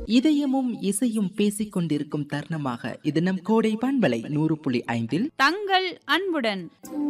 இதயமும் இசையும் பேசிக் கொண்டிருக்கும் தருணமாக இது நம் கோடை பண்பலை நூறு புள்ளி ஐந்தில் தங்கள் அன்புடன்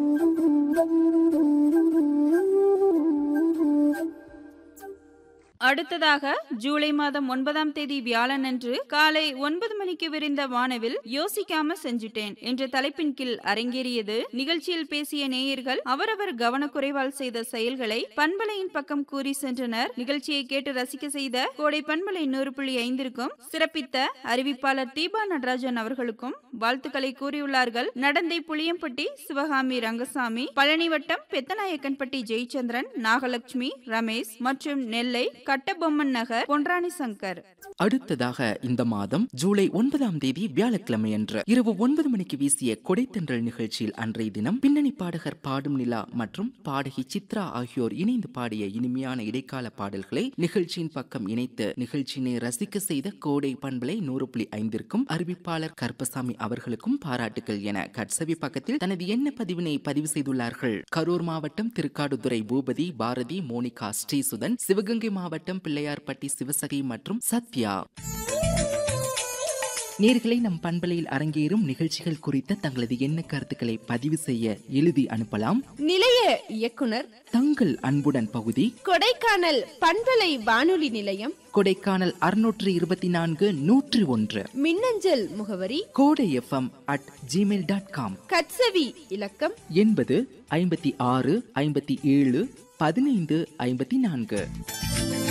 அடுத்ததாக ஜூலை மாதம் ஒன்பதாம் தேதி வியாழனன்று காலை ஒன்பது மணிக்கு விரிந்த வானவில் யோசிக்காம செஞ்சுட்டேன் என்ற தலைப்பின் கீழ் அரங்கேறியது நிகழ்ச்சியில் பேசிய நேயர்கள் அவரவர் கவனக்குறைவால் செய்த செயல்களை பண்பலையின் பக்கம் கூறி சென்றனர் நிகழ்ச்சியை கேட்டு ரசிக்க செய்த கோடை பண்பலை நூறு புள்ளி ஐந்திற்கும் சிறப்பித்த அறிவிப்பாளர் தீபா நடராஜன் அவர்களுக்கும் வாழ்த்துக்களை கூறியுள்ளார்கள் நடந்தை புளியம்பட்டி சிவகாமி ரங்கசாமி பழனி வட்டம் பெத்தநாயக்கன்பட்டி ஜெயச்சந்திரன் நாகலட்சுமி ரமேஷ் மற்றும் நெல்லை கட்டபொம்மன் நகர் பொன்ராணி சங்கர் அடுத்ததாக இந்த மாதம் ஜூலை ஒன்பதாம் தேதி வியாழக்கிழமை அன்று இரவு ஒன்பது மணிக்கு வீசிய கொடைத்தென்றல் நிகழ்ச்சியில் அன்றைய தினம் பின்னணி பாடகர் பாடும் நிலா மற்றும் பாடகி சித்ரா ஆகியோர் இணைந்து பாடிய இனிமையான இடைக்கால பாடல்களை நிகழ்ச்சியின் பக்கம் இணைத்து நிகழ்ச்சியினை ரசிக்க செய்த கோடை பண்பலை நூறு புள்ளி ஐந்திற்கும் அறிவிப்பாளர் கருப்பசாமி அவர்களுக்கும் பாராட்டுகள் என கட்சவி பக்கத்தில் தனது எண்ண பதிவினை பதிவு செய்துள்ளார்கள் கரூர் மாவட்டம் திருக்காடுதுறை பூபதி பாரதி மோனிகா ஸ்ரீசுதன் சிவகங்கை மாவட்டம் பிள்ளையார்பட்டி சிவசகி மற்றும் சத்யா நேர்களை நம் பண்பலையில் அரங்கேறும் நிகழ்ச்சிகள் குறித்த தங்களது எண்ண கருத்துக்களை பதிவு செய்ய எழுதி அனுப்பலாம் நிலைய இயக்குனர் தங்கள் அன்புடன் பகுதி கொடைக்கானல் பண்பலை வானொலி நிலையம் கொடைக்கானல் அறுநூற்று இருபத்தி நான்கு நூற்றி ஒன்று மின்னஞ்சல் முகவரி Kodai FM at Gmail dot com கட்சவி இலக்கம் எண்பது ஐம்பத்தி ஆறு ஐம்பத்தி ஏழு பதினைந்து ஐம்பத்தி நான்கு